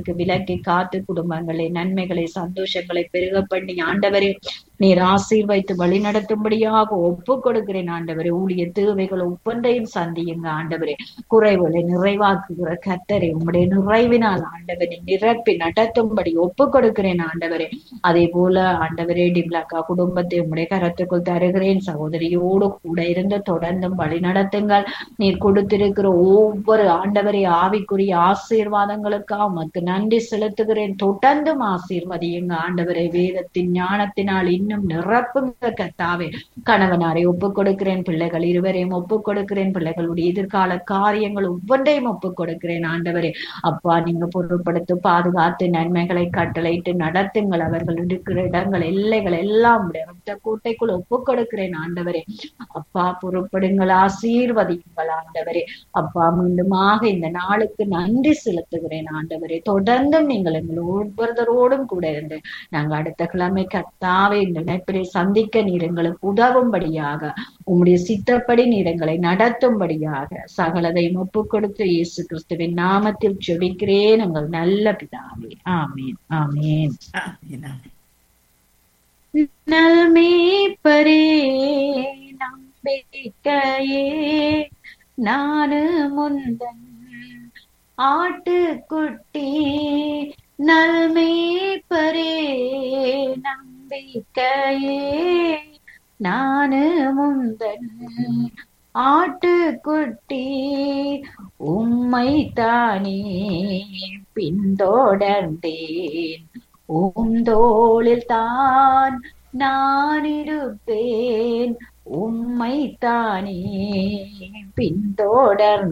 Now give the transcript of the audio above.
தீமைகளுக்கு விலக்கி காத்து குடும்பங்களை நன்மைகளை சந்தோஷங்களை பெருக பண்ணி ஆண்டவரே நீர் ஆசீர்வைத்து வழி நடத்தும்படியாக ஒப்பு கொடுக்கிறேன் ஆண்டவரே ஊழிய தேவைகள் ஒவ்வொன்றையும் சந்தியுங்க ஆண்டவரே குறைவுகளை நிறைவாக்குகிற கத்தரை உம்முடைய நிறைவினால் ஆண்டவரை நிரப்பி நடத்தும்படி ஒப்பு கொடுக்கிறேன் ஆண்டவரே அதே போல ஆண்டவரே டிம்லாக்கா குடும்பத்தை உம்முடைய கரத்துக்குள் தருகிறேன் சகோதரியோடு கூட இருந்து தொடர்ந்தும் வழி நடத்துங்கள் நீர் கொடுத்திருக்கிற ஒவ்வொரு ஆண்டவரை ஆவிக்குரிய ஆசீர்வாதங்களுக்காக உமக்கு நன்றி செலுத்துகிறேன் தொடர்ந்தும் ஆசீர்வதியுங்க ஆண்டவரை வேதத்தின் ஞானத்தினால் இன்னும் நிரப்புங்க கத்தாவே கணவனாரை ஒப்புக் கொடுக்கிறேன் பிள்ளைகள் இருவரையும் ஒப்புக் கொடுக்கிறேன் பிள்ளைகளுடைய எதிர்கால காரியங்கள் ஒவ்வொன்றையும் ஒப்புக் கொடுக்கிறேன் ஆண்டவரே அப்பா நீங்க பொருட்படுத்தி பாதுகாத்து நன்மைகளை கட்டளையிட்டு நடத்துங்கள் அவர்கள் இருக்கிற இடங்கள் எல்லைகள் எல்லாம் உடைய ரத்த கூட்டைக்குள் ஒப்புக் கொடுக்கிறேன் ஆண்டவரே அப்பா பொறுப்படுங்கள் ஆசீர்வதியுங்கள் ஆண்டவரே அப்பா மீண்டுமாக இந்த நாளுக்கு நன்றி செலுத்துகிறேன் ஆண்டவரே தொடர்ந்தும் நீங்கள் எங்கள் ஒவ்வொருத்தரோடும் கூட இருந்து நாங்க அடுத்த கிழமை கத்தாவே இந்த நினைப்பிலே சந்திக்க நீர் எங்களுக்கு உதவும்படியாக உம்முடைய சித்தப்படி நீர் எங்களை நடத்தும்படியாக சகலதையும் ஒப்புக் கொடுத்து இயேசு கிறிஸ்துவின் நாமத்தில் ஜெபிக்கிறேன் உங்கள் நல்ல பிதாவே ஆமீன் ஆமீன் ஆமென், ஆமென். நல்மேப்பரே நம்பிக்கையே நானு முந்தன் ஆட்டுக்குட்டி நல்மேப்பரே நம்பிக்கையே நானு முந்தன் ஆட்டுக்குட்டி உம்மை தானே பின்தொடர்ந்தேன் உம் தோளில் தான் நான் இருப்பேன் உம்மை தானே பின்தொடர்ந்தேன்